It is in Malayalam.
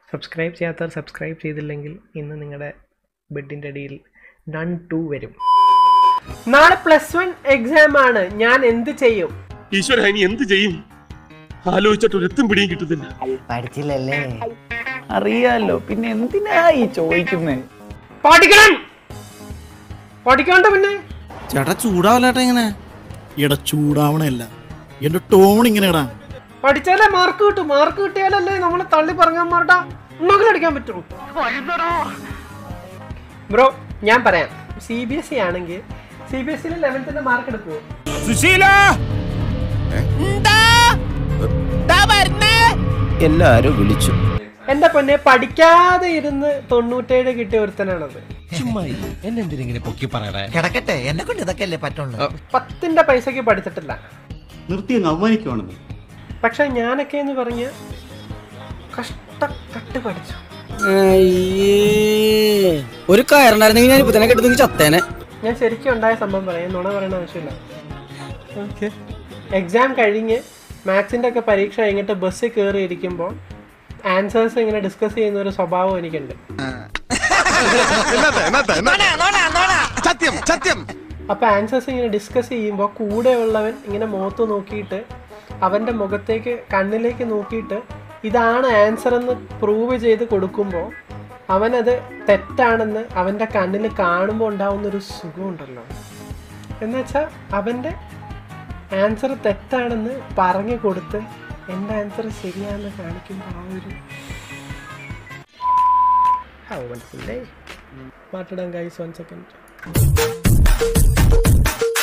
സബ്സ്ക്രൈബ് ചെയ്യാത്തവർ സബ്സ്ക്രൈബ് ചെയ്തില്ലെങ്കിൽ ഇന്ന് നിങ്ങളുടെ ബെഡിൻ്റെ അടിയിൽ നൺ ടു വരും നാളെ പ്ലസ് വൺ എക്സാം ആണ് ഞാൻ എന്ത് ചെയ്യും ഈശ്വര ഇനി എന്ത് ചെയ്യും ആലോചിച്ചിട്ട് ഒരെത്തും പിടിയും കിട്ടുന്നില്ല പഠിച്ചില്ലല്ലേ അറിയാലോ പിന്നെ എന്തിനാ ഈ ചോദിക്കുന്നത് പഠിക്കണം പഠിക്കാണ്ട് പിന്നെ ചേട്ടാ ചൂടാവല്ലേട്ടാ ഇങ്ങനെ എടാ ചൂടാവണല്ല എന്റെ ടോൺ ഇങ്ങനെടാ പഠിച്ചാലേ മാർക്ക് കിട്ടും മാർക്ക് കിട്ടിയാലല്ലേ നമ്മളെ തള്ളി പറഞ്ഞാൽ അടിക്കാൻ പറ്റുള്ളൂ ബ്രോ ഞാൻ പറയാം സി ബി എസ് ഇ ആണെങ്കിൽ സി ബി എസ് സിയിൽ ലെവൻത്തിന്റെ മാർക്ക് എടുക്കുമോ എല്ലാരും വിളിച്ചു എന്റെ പൊന്നെ പഠിക്കാതെ ഇരുന്ന് തൊണ്ണൂറ്റേഴ് കിട്ടിയ ഒരുത്തനാണത് എന്നെന്തിനെ പൊക്കി പറയണേ കിടക്കട്ടെ എന്നെ കൊണ്ട് ഇതൊക്കെ അല്ലേ പറ്റുള്ളൂ പത്തിന്റെ പൈസക്ക് പഠിച്ചിട്ടില്ല നിർത്തി അങ്ങ് അവമാനിക്കുവാണെന്ന് പക്ഷെ ഞാനൊക്കെ എന്ന് പറഞ്ഞ കഷ്ടപ്പെട്ട് പഠിച്ചു ഒരു കയറുണ്ടായിരുന്നെങ്കിൽ ഞാൻ ഇപ്പൊ തന്നെ കെട്ടുന്ന ചത്തേനെ ഞാൻ ശരിക്കും ഉണ്ടായ സംഭവം പറയാം നുണ പറയേണ്ട ആവശ്യമില്ല എക്സാം കഴിഞ്ഞ് മാത്സിൻ്റെ ഒക്കെ പരീക്ഷ കഴിഞ്ഞിട്ട് ബസ്സിൽ കയറി ഇരിക്കുമ്പോൾ ആൻസേഴ്സ് ഇങ്ങനെ ഡിസ്കസ് ചെയ്യുന്ന ഒരു സ്വഭാവം എനിക്കുണ്ട് സത്യം സത്യം അപ്പോൾ ആൻസേഴ്സ് ഇങ്ങനെ ഡിസ്കസ് ചെയ്യുമ്പോൾ കൂടെയുള്ളവൻ ഇങ്ങനെ മുഖത്ത് നോക്കിയിട്ട് അവൻ്റെ മുഖത്തേക്ക് കണ്ണിലേക്ക് നോക്കിയിട്ട് ഇതാണ് ആൻസർ എന്ന് പ്രൂവ് ചെയ്ത് കൊടുക്കുമ്പോൾ അവനത് തെറ്റാണെന്ന് അവൻ്റെ കണ്ണിൽ കാണുമ്പോൾ ഉണ്ടാവുന്നൊരു സുഖമുണ്ടല്ലോ എന്നുവെച്ചാൽ അവൻ്റെ ആൻസർ തെറ്റാണെന്ന് പറഞ്ഞു കൊടുത്ത് എൻ്റെ ആൻസർ ശരിയാണെന്ന് കാണിക്കുമ്പോൾ ആ ഒരു How wonderful day. മാറ്റിടാം ഗൈസ് വൺ സെക്കൻഡ്